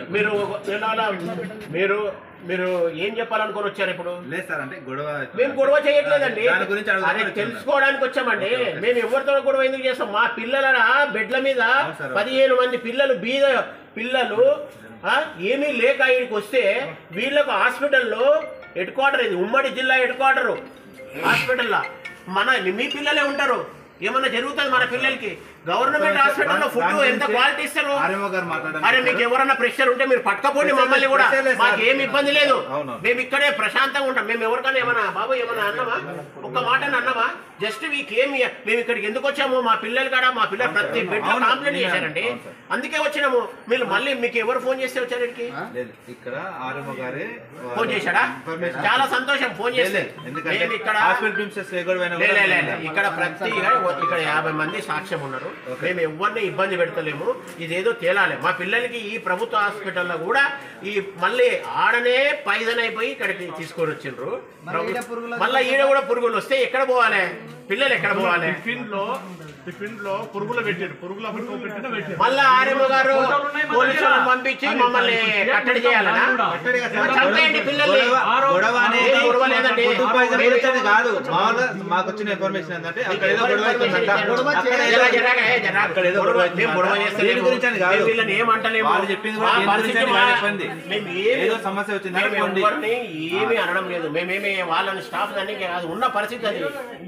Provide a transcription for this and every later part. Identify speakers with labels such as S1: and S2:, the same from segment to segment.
S1: మీరు వినాలా? మీరు మీరు ఏం చెప్పాలనుకొని వచ్చారు ఇప్పుడు
S2: లేదు సార్ అంటే గొడవ
S1: మేము గొడవ చేయట్లేదండి
S2: దాని గురించి
S1: అదే
S2: అడుగుదామని వచ్చాను.
S1: తెలుసుకోవడానికి వచ్చామండి
S2: ఓకే, ఓకే.
S1: మేము ఎవరితో గొడవ ఎందుకు చేస్తాం మా పిల్లల బెడ్ల మీద
S2: అవును సార్.
S1: పదిహేను మంది పిల్లలు బీద పిల్లలు ఆ, ఏమీ లేక ఇక్కడికి వస్తే వీళ్ళకు హాస్పిటల్లో హెడ్ క్వార్టర్ ఇది ఉమ్మడి జిల్లా హెడ్ క్వార్టర్ హాస్పిటల్లో మన మీ పిల్లలే ఉంటారు ఏమన్నా జరుగుతుంది మన పిల్లలకి గవర్నమెంట్ హాస్పిటల్లో ఫుడ్
S2: దాని
S1: ఎంత
S2: గురించి
S1: క్వాలిటీ ఇస్తారు
S2: ఆర్ఎంఓ గారు మాట్లాడారు
S1: అరే మీకు ఎవరన్నా ప్రెషర్ ఉంటే మీరు పట్టుకపోండి మమ్మల్ని కూడా
S2: ప్రెషర్ లేదు సార్.
S1: మాకు ఏమి ఇబ్బంది లేదు
S2: అవును.
S1: మేము ఇక్కడే ప్రశాంతంగా ఉంటాం మేము ఎవరికైనా ఏమన్నా బాబు ఏమన్నా అన్నామా ఒక్క మాట అన్నామా జస్ట్ మీకు ఏమి మేము ఇక్కడికి ఎందుకు వచ్చాము మా పిల్లలు కాడ మా పిల్లలు ప్రతి బెడ్
S2: అవును.
S1: కాంప్లైంట్ చేశారండి
S2: అవును సార్.
S1: అందుకే వచ్చినాము మీరు మళ్ళీ మీకు ఎవరు ఫోన్ చేస్తే వచ్చారు ఇక్కడికి
S2: లేదు ఇక్కడ ఆర్ఎంఓ గారే
S1: ఫోన్ చేశాడా
S2: ఇన్ఫర్మేషన్
S1: చాలా సంతోషం ఫోన్ చేస్తే
S2: లేదు, ఎందుకంటే
S1: మేము ఇక్కడ
S2: హాస్పిటల్ ప్రిన్సెస్ ఏ గొడవ అయినా
S1: లే,
S2: కూడా
S1: లే, లే, లే. ఇక్కడ ప్రతి ఇక్కడ యాభై మంది సాక్ష్యం ఉన్నారు మేము ఎవరిని ఇబ్బంది పెడతలేము ఇదేదో తేలాలి మా పిల్లలకి ఈ ప్రభుత్వ హాస్పిటల్లో కూడా ఈ మళ్ళీ ఆడనే పైదన్ అయిపోయి ఇక్కడికి తీసుకొని వచ్చిండ్రు మళ్ళీ ఈడ కూడా పురుగులు వస్తే ఎక్కడ పోవాలి పిల్లలు ఎక్కడ పోవాలి
S3: టిఫిన్ లో టిఫిన్ లో పురుగులు పెట్టారు పురుగుల పురుగులు పెట్టిన పెట్టారు
S1: మళ్ళా ఆర్ఎం గారు పోలీసులను పంపించి మమ్మల్ని కట్టడి చేయాలనా
S2: కట్టడిగా సార్.
S1: చంపేయండి పిల్లల్ని
S2: గొడవ- గొడవ అనేది
S1: ఏం గొడవ లేదండి.
S2: ఫుడ్ పాయిజన్
S1: మీరు-
S2: గురించి కాదు మామూలుగా మాకు వచ్చిన ఇన్ఫర్మేషన్ ఏంటంటే అక్కడ ఏదో గొడవ అవుతుందంట. అక్కడ ఏదో
S1: జరా, జరా, ఏ, జరా.
S2: అక్కడ ఏదో
S1: గొడవ-
S2: గొడవ
S1: మేము గొడవ
S2: అవుతుందంట.
S1: చేస్తలేము.
S2: దేని గురించి అని కాదు
S1: మేము వీళ్ళని ఏమంటలేము.
S2: వాళ్ళు చెప్పింది కూడా
S1: మా
S2: దేని గురించి అని
S1: పరిస్థితి
S2: వాళ్ళు
S1: మా-
S2: చెప్పింది
S1: మేము ఏమి-
S2: ఏదో సమస్య వచ్చింది
S1: మేము
S2: అనుకోండి
S1: ఎవరిని ఏమీ అనడం లేదు మేమేమి వాళ్ళని స్టాఫ్ దానికి కాదు ఉన్న పరిస్థితి అది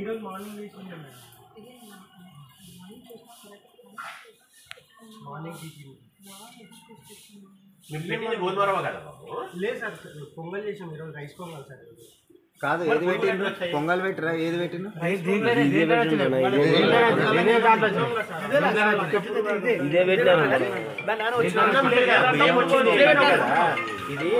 S1: మీరు పెట్టింది గోధుమరవ్వ కదా బాబు
S4: లేదు సార్ పొంగల్ చేసాం ఈరోజు రైస్ పొంగల్ సార్
S5: కాదు ఏది పెట్టిండ్రు పొంగల్ పెట్టిరా ఏది పెట్టిండ్రు
S1: అన్నం లేదు కదా, బియ్యం వచ్చింది. ఇది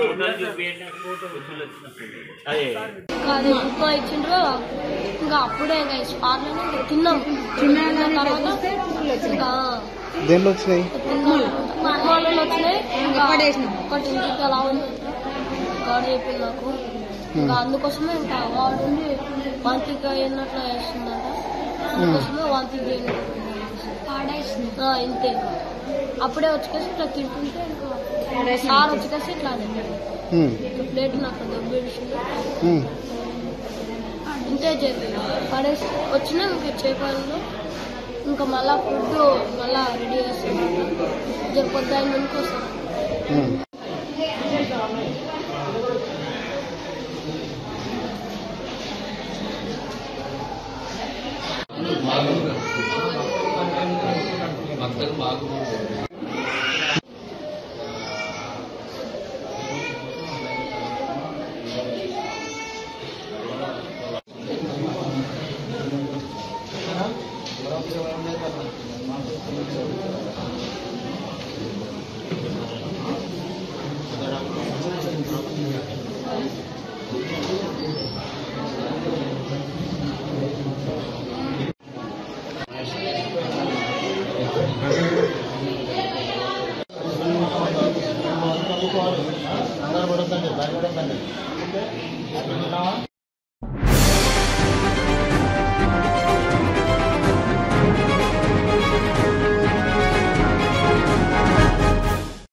S1: అదే
S6: అది ఉప్మా ఇచ్చిండ్రు ఇంకా అప్పుడే ఇంకా స్పాట్లోనే ఇంకా తిన్నాం తిన్న తర్వాత ఇంకా
S5: దేంట్లో వచ్చినాయి
S6: ఉప్మాలలో వచ్చినాయి ఇంకా ఒకటి ఇంటికి అలా ఉంది గాడు చెప్పింది నాకు ఇంకా అందుకోసమే ఇంకా వాడు ఉండి వాంతికి అయినట్లు వేస్తుందంట అందుకోసమే వాంతికి పాడేసింది ఇంతే అప్పుడే వచ్చేసి ఇట్లా తింటుంటే ఇంకా సార్ వచ్చేసి ఇట్లా అన్నాడు.
S5: ఉమ్,
S6: ఇట్లా ప్లేట్ నాకు దొబ్బేసింది
S5: ఉమ్.
S6: ఇంతే చెప్పి పడేసి వచ్చినా ఇంకా చేపలు ఇంకా మళ్ళా ఫుడ్ మళ్ళా రెడీ చేస్తాను జర పొద్దున్న ముందుకు వస్తాను
S5: ఉమ్.